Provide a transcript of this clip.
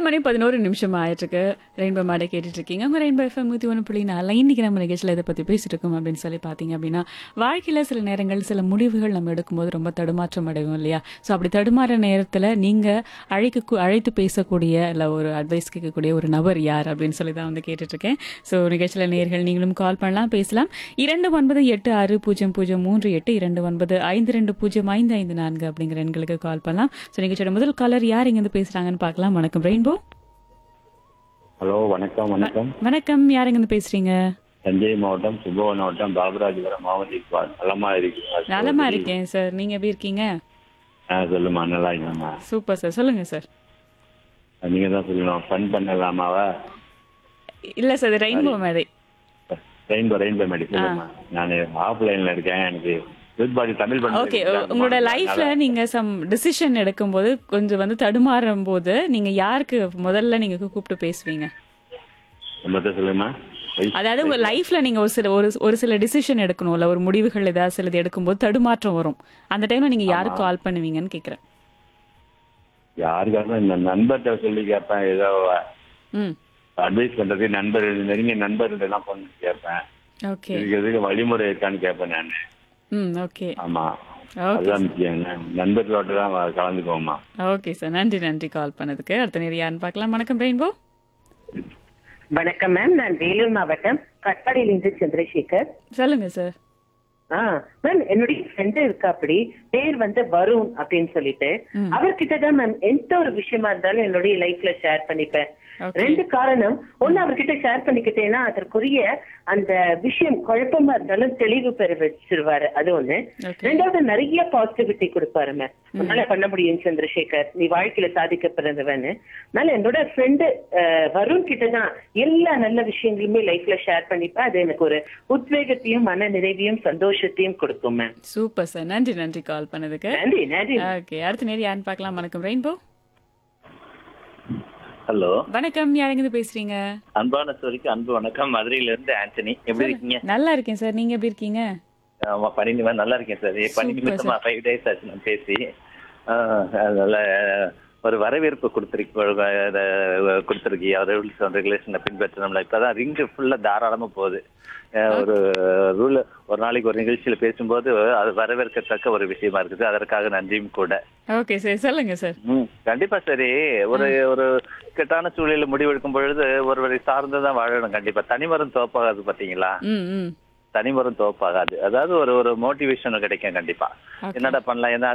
மணி பதினோரு நிமிஷம் ஆயிட்டிருக்கு ரெயின்போ மாடை கேட்டுட்டு இருக்கீங்க உங்க ரெயின்போ எஃப்எம் நூற்றி ஒன்று புள்ளி நாலு இன்னைக்கு நம்ம நிகழ்ச்சியில் இதை பற்றி பேசிட்டு இருக்கோம் அப்படின்னு சொல்லி பார்த்தீங்க அப்படின்னா வாழ்க்கையில் சில நேரங்கள் சில முடிவுகள் நம்ம எடுக்கும்போது ரொம்ப தடுமாற்றம் அடைவோம் இல்லையா ஸோ அப்படி தடுமாற நேரத்தில் நீங்கள் அழைக்க அழைத்து பேசக்கூடிய இல்லை ஒரு அட்வைஸ் கேட்கக்கூடிய ஒரு நபர் யார் அப்படின்னு சொல்லி தான் வந்து கேட்டுட்டு இருக்கேன் ஸோ நிகழ்ச்சியில் நேர்கள் நீங்களும் கால் பண்ணலாம் பேசலாம் இரண்டு ஒன்பது எட்டு ஆறு பூஜ்ஜியம் பூஜ்ஜியம் மூன்று எட்டு இரண்டு ஒன்பது ஐந்து ரெண்டு பூஜ்ஜியம் ஐந்து ஐந்து நான்கு அப்படிங்கிற எண்களுக்கு கால் பண்ணலாம் ஸோ நிகழ்ச்சியோட முதல் காலர் யார் இங்கேருந்து பேசுகிறாங்கன்னு பார்க்கலாம் வணக்கம் ரெயின்போ ஹலோ வணக்கம் வணக்கம் வணக்கம் யார் இருந்து பேசுறீங்க தஞ்சை மாவட்டம் சுபவன் மாவட்டம் பாபராஜபுரம் மாவட்ட இக்பால் நலமா இருக்கீங்களா நலமா இருக்கேன் சார் நீங்க எப்படி இருக்கீங்க ஆ சொல்லுமா நல்லா இருக்கேம்மா சூப்பர் சார் சொல்லுங்க சார் நீங்க தான் சொல்லணும் ஃபன் பண்ணலாமாவா இல்ல சார் ரெயின்போ மேடை ரெயின்போ ரெயின்போ மேடி சொல்லுமா நான் ஆஃப்லைன்ல இருக்கேன் எனக்கு குட் பாடி தமிழ் பண்ண ஓகே உங்களோட லைஃப்ல நீங்க சம் டிசிஷன் எடுக்கும்போது கொஞ்சம் வந்து தடுமாறும் போது நீங்க யாருக்கு முதல்ல நீங்க கூப்பிட்டு பேசுவீங்க மொத்தம் சொல்லுமா அதாவது உங்க லைஃப்ல நீங்க ஒரு சில ஒரு ஒரு சில டிசிஷன் எடுக்கணும்ல ஒரு முடிவுகள் ஏதாவது சிலது எடுக்கும்போது தடுமாற்றம் வரும் அந்த டைம்ல நீங்க யாருக்கு கால் பண்ணுவீங்கன்னு கேக்குறேன் யாருக்காக இந்த நண்பர்கிட்ட சொல்லி கேட்பேன் ஏதோ ம் அட்வைஸ் பண்றது நண்பர் நெருங்கிய நண்பர்கள் எல்லாம் பண்ணி கேட்பேன் ஓகே இதுக்கு எதுக்கு வழிமுறை இருக்கான்னு கேட்பேன் நான் ம் ஓகே ஆமா ஓகே அதுதான் முக்கியம் நண்பர்களோட தான் கலந்துக்குவோம்மா ஓகே சார் நன்றி நன்றி கால் பண்ணதுக்கு அடுத்த நேரம் யாருன்னு பார்க்கலாம் வணக்கம் ரெயின்போ வணக்கம் மேம் நான் வேலூர் மாவட்டம் கட்பாடியிலிருந்து சந்திரசேகர் சொல்லுங்க சார் ஆ மேம் என்னுடைய ஃப்ரெண்டு இருக்கா அப்படி பேர் வந்து வருண் அப்படின்னு சொல்லிட்டு அவர்கிட்ட தான் மேம் எந்த ஒரு விஷயமா இருந்தாலும் என்னுடைய லைஃப்ல ஷேர் பண்ணிப்பேன் Okay. ரெண்டு காரணம் ஒண்ணு அவர்கிட்ட ஷேர் பண்ணிக்கிட்டேன்னா அதற்குரிய அந்த விஷயம் குழப்பமா இருந்தாலும் தெளிவு பெற வச்சிருவாரு அது ஒண்ணு Okay. ரெண்டாவது நிறைய பாசிட்டிவிட்டி கொடுப்பாரு மேம் உன்னால பண்ண முடியும் சந்திரசேகர் நீ வாழ்க்கையில சாதிக்க பிறந்தவன்னு அதனால என்னோட ஃப்ரெண்டு வருண் கிட்ட தான் எல்லா நல்ல விஷயங்களுமே லைஃப்ல ஷேர் பண்ணிப்பேன் அது எனக்கு ஒரு உத்வேகத்தையும் மன நிறைவையும் சந்தோஷத்தையும் கொடுக்கும் மேம் சூப்பர் சார் நன்றி நன்றி கால் பண்ணதுக்கு நன்றி நன்றி ஓகே அடுத்த நேரம் யாருன்னு பார்க்கலாம் வணக்கம் ரெயின்போ ஹலோ வணக்கம் யாருங்க பேசுறீங்க அன்பான சோரிக்கு அன்பு வணக்கம் மதுரையில இருந்து ஆண்டனி எப்படி இருக்கீங்க நல்லா இருக்கேன் சார் நீங்க எப்படி இருக்கீங்க ஆமா பணி நிமிடம் நல்லா இருக்கேன் சார் பணி Super, நிமித்தமா ஃபைவ் டேஸ் ஆச்சு நான் பேசி ஆஹ், அதனால ஒரு வரவேற்பு கொடுத்துருக்கு கொடுத்துருக்கீங்க ரூல்ஸ் அண்ட் ரெகுலேஷனை பின்பற்றணும்ல இப்பதான் ரிங்கு ஃபுல்லா தாராளமா போகுது ஆஹ், ஒரு ரூல் ஒரு நாளைக்கு ஒரு நிகழ்ச்சியில பேசும்போது அது வரவேற்கத்தக்க ஒரு விஷயமா இருக்குது அதற்காக நன்றியும் கூட ஓகே சார் சொல்லுங்க சார் ம் கண்டிப்பா சரி ஒரு ஒரு இக்கட்டான சூழலில் முடிவெடுக்கும் பொழுது ஒருவரை சார்ந்துதான் வாழணும் கண்டிப்பா தனிமரம் தோப்பாகாது பாத்தீங்களா ம் ம் தனிமரம் தோப்பாகாது அதாவது ஒரு ஒரு மோட்டிவேஷன் கிடைக்கும் கண்டிப்பா Okay. என்னடா பண்ணலாம் ஏன்னா